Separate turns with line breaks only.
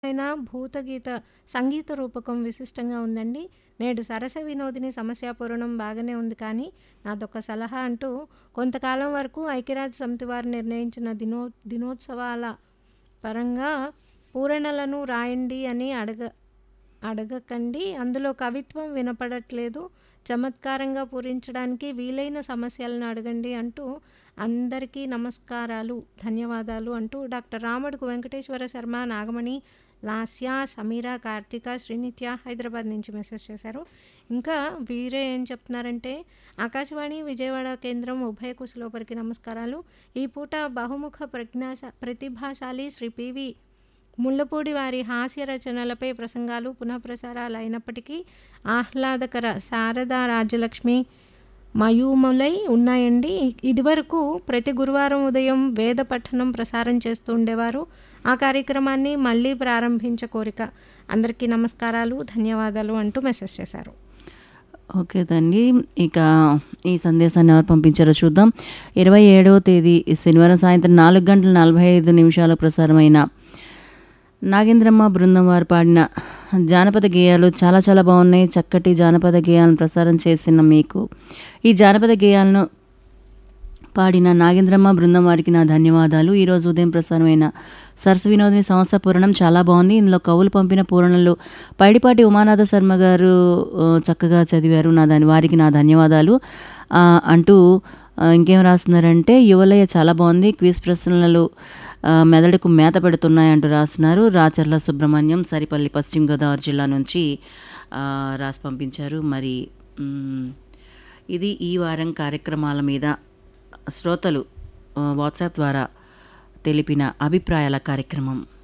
అయిన భూతగీత సంగీత రూపకం విశిష్టంగా ఉందండి. నేడు సరస వినోదిని సమస్యాపూరణం బాగానే ఉంది కానీ, నాదొక సలహా అంటూ కొంతకాలం వరకు ఐక్యరాజ్య సమితి వారు నిర్ణయించిన దినో దినోత్సవాల పరంగా పూరణలను రాయండి అని అడగ అడగకండి. అందులో కవిత్వం వినపడట్లేదు. చమత్కారంగా పూరించడానికి వీలైన సమస్యలను అడగండి అంటూ అందరికీ నమస్కారాలు, ధన్యవాదాలు అంటూ డాక్టర్ రామడుగు వెంకటేశ్వర శర్మ, నాగమణి, లాస్య, సమీర, కార్తీక, శ్రీనిత్య హైదరాబాద్ నుంచి మెసేజ్ చేశారు. ఇంకా వీరే ఏం చెప్తున్నారంటే, ఆకాశవాణి విజయవాడ కేంద్రం ఉభయ కుశలోపరికి నమస్కారాలు. ఈ పూట బహుముఖ ప్రజ్ఞాశ ప్రతిభాశాలి శ్రీ పివి ముళ్ళపూడి వారి హాస్య రచనలపై ప్రసంగాలు పునఃప్రసారాలు అయినప్పటికీ ఆహ్లాదకర శారదా రాజ్యలక్ష్మి మయూములై ఉన్నాయండి. ఇదివరకు ప్రతి గురువారం ఉదయం వేద పఠనం ప్రసారం చేస్తూ ఉండేవారు. ఆ కార్యక్రమాన్ని మళ్ళీ ప్రారంభించ కోరిక. అందరికీ నమస్కారాలు, ధన్యవాదాలు అంటూ మెసేజ్ చేశారు.
ఓకే తండి. ఇక ఈ సందేశాన్ని ఎవరు పంపించారో చూద్దాం. 27వ తేదీ శనివారం సాయంత్రం 4 గంటల 45 నిమిషాలకు ప్రసారమైన నాగేంద్రమ్మ బృందం వారు పాడిన జానపద గేయాలు చాలా చాలా బాగున్నాయి. చక్కటి జానపద గేయాలను ప్రసారం చేసిన మీకు ఈ జానపద గేయాలను పాడిన నాగేంద్రమ్మ బృందం వారికి నా ధన్యవాదాలు. ఈరోజు ఉదయం ప్రసారమైన సరస వినోదిని సంవత్సర పూరణం చాలా బాగుంది. ఇందులో కవులు పంపిన పూరణలు పైడిపాటి ఉమానాథ శర్మ గారు ఆహ్, చక్కగా చదివారు. నా దాని వారికి నా ధన్యవాదాలు ఆహ్, అంటూ ఆహ్, ఇంకేం రాస్తున్నారంటే యువలయ చాలా బాగుంది. క్విజ్ ప్రశ్నలు ఆహ్, మెదడుకు మేత పెడుతున్నాయి అంటూ రాస్తున్నారు. రాచర్ల సుబ్రహ్మణ్యం సరిపల్లి పశ్చిమ గోదావరి జిల్లా నుంచి ఆహ్, రాసి పంపించారు. మరి హ్మ్, ఇది ఈ వారం కార్యక్రమాల మీద శ్రోతలు ఆహ్, వాట్సాప్ ద్వారా తెలిపిన అభిప్రాయాల కార్యక్రమం.